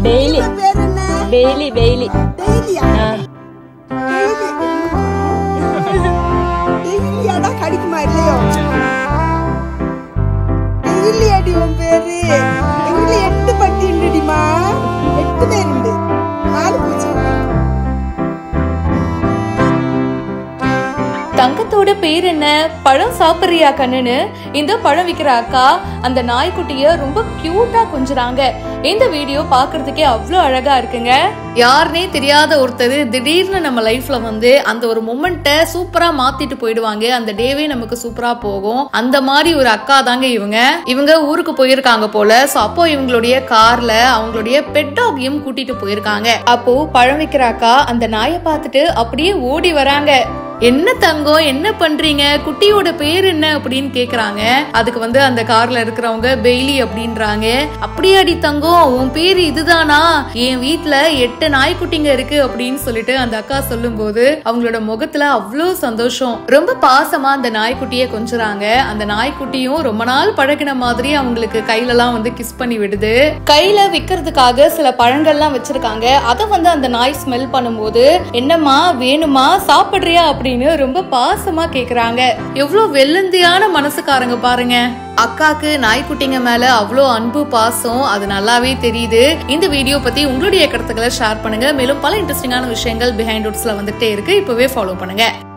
daily உங்க பேர் என்ன டெய்லி டெய்லி டெய்லியா டெய்லியாடா கடிக்குமா இல்லையோ டெய்லி அடி உன் பேரு எங்க வீட்டுல எட்டு பட்டி உண்டுடிமா எட்டு பேர் உண்டு நாலு பூச்சி தங்கத்தோட பேர் என்ன பழம் சாப்பிடுறியா கண்ணுன்னு இந்த பழம் விக்கிற அக்கா அந்த நாய்க்குட்டிய ரொம்ப கியூட்டா கொஞ்சுறாங்க இந்த வீடியோ பார்க்கிறதுக்கே அவ்வளோ அழகா இருக்குங்க யாருனே தெரியாத ஒருத்தர் திடீர்னு நம்ம லைஃப்ல வந்து அந்த ஒரு மொமெண்ட்டை சூப்பரா மாத்திட்டு போயிடுவாங்க அந்த டேவே நமக்கு சூப்பரா போகும் அந்த மாதிரி ஒரு அக்கா தாங்க இவங்க இவங்க ஊருக்கு போயிருக்காங்க போல சோ அப்போ இவங்களுடைய கார்ல அவங்களுடைய பெட் டாகையும் கூட்டிட்டு போயிருக்காங்க அப்போ பழம் விக்கிற அக்கா அந்த நாயை பார்த்துட்டு அப்படியே ஓடி வராங்க என்ன தங்கம் என்ன பண்றீங்க குட்டியோட பேர் என்ன அப்படின்னு கேக்குறாங்க அதுக்கு வந்து அந்த கார்ல இருக்கிறவங்க பெய்லி அப்படின்றாங்க அப்படியாடி தங்கம் உன் பேர் இதுதானா என் வீட்ல எட்டு நாய்க்குட்டிங்க இருக்கு அப்படின்னு சொல்லிட்டு அந்த அக்கா சொல்லும்போது அவங்களோட முகத்துல அவ்வளோ சந்தோஷம் ரொம்ப பாசமா அந்த நாய்க்குட்டிய கொஞ்சுறாங்க அந்த நாய்க்குட்டியும் ரொம்ப நாள் பழகின மாதிரி அவங்களுக்கு கையில எல்லாம் வந்து கிஸ் பண்ணி விடுது கையில விக்கிறதுக்காக சில பழங்கள்லாம் வச்சிருக்காங்க அதை வந்து அந்த நாய் ஸ்மெல் பண்ணும்போது என்னம்மா வேணுமா சாப்பிடுறியா அப்படின்னு ரொம்ப பாசமா கேக்குறாங்க எவ்வளவு வெள்ளந்தியான மனசுக்காரங்க பாருங்க அக்காக்கு நாய்க்குட்டிங்க மேல அவ்வளோ அன்பு பாசம் அது நல்லாவே தெரியுது இந்த வீடியோ பத்தி உங்களுடைய கருத்துக்களை ஷேர் பண்ணுங்க மேலும் பல இன்ட்ரெஸ்டிங்கான விஷயங்கள் பிஹைண்ட் ரூட்ஸ்ல வந்துட்டே இருக்கு இப்பவே ஃபாலோ பண்ணுங்க